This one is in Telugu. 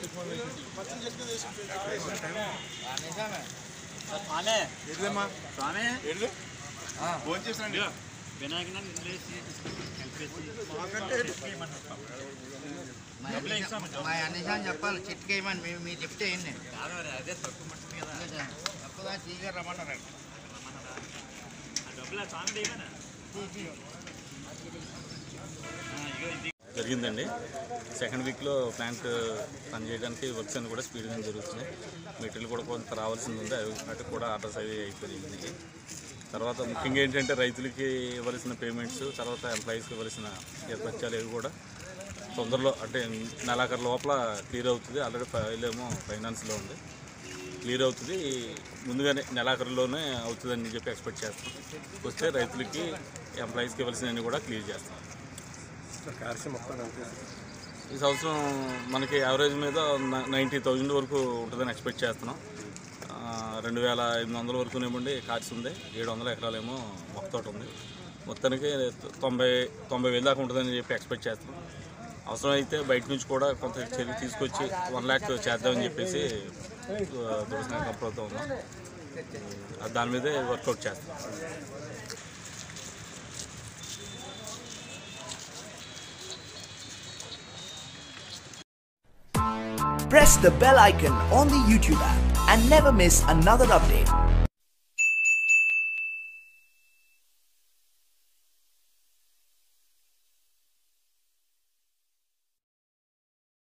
ఎడుదమ్మా స్వామి ఎడుదు ఫోన్ చేసినండి మా అన్నిసార్లు చెప్పాలి చిట్కేయమని మేము మీరు చెప్తే ఏంటి అదే తక్కువ మట్టుకు కదా తప్పదా చీగా రమ్మన్నారు డబ్బులు స్వామి జరిగిందండి సెకండ్ వీక్లో ప్లాంట్ పనిచేయడానికి వర్క్స్ అన్ని కూడా స్పీడ్గా జరుగుతున్నాయి మెటీరియల్ కూడా కొంత రావాల్సింది ఉంది అవి వాటికి కూడా ఆర్డర్స్ అవి అయిపోయినాయి తర్వాత ముఖ్యంగా ఏంటంటే రైతులకి ఇవ్వాల్సిన పేమెంట్స్ తర్వాత ఎంప్లాయీస్కి ఇవ్వాల్సిన ఖర్చాలు ఇవి కూడా తొందరలో అంటే నెలాఖరు లోపల క్లియర్ అవుతుంది ఆల్రెడీ ఫైల్ ఏమో ఫైనాన్స్లో ఉంది క్లియర్ అవుతుంది ముందుగానే నెలాఖరులోనే అవుతుందని చెప్పి ఎక్స్పెక్ట్ చేస్తాం వస్తే రైతులకి ఎంప్లాయీస్కి ఇవ్వాల్సినవన్నీ కూడా క్లియర్ చేస్తాం ఈ సంవత్సరం మనకి యావరేజ్ మీద నైంటీ థౌజండ్ వరకు ఉంటుందని ఎక్స్పెక్ట్ చేస్తున్నాం ఆ, రెండు వేల ఎనిమిది వందల వరకు ఏమండి కార్డ్స్ ఉంది ఏడు వందల ఎకరాలేమో మొక్క తోట ఉంది మొత్తానికి తొంభై తొంభై వేలు దాకా ఉంటుందని చెప్పి ఎక్స్పెక్ట్ చేస్తున్నాం అవసరం అయితే బయట నుంచి కూడా కొంత చర్య తీసుకొచ్చి వన్ ల్యాక్ చేద్దామని చెప్పేసి దురసంగా కంపెనీతో ఉన్నాం ఆ, దాని మీదే వర్కౌట్ చేస్తాం press the bell icon on the YouTube app and never miss another update.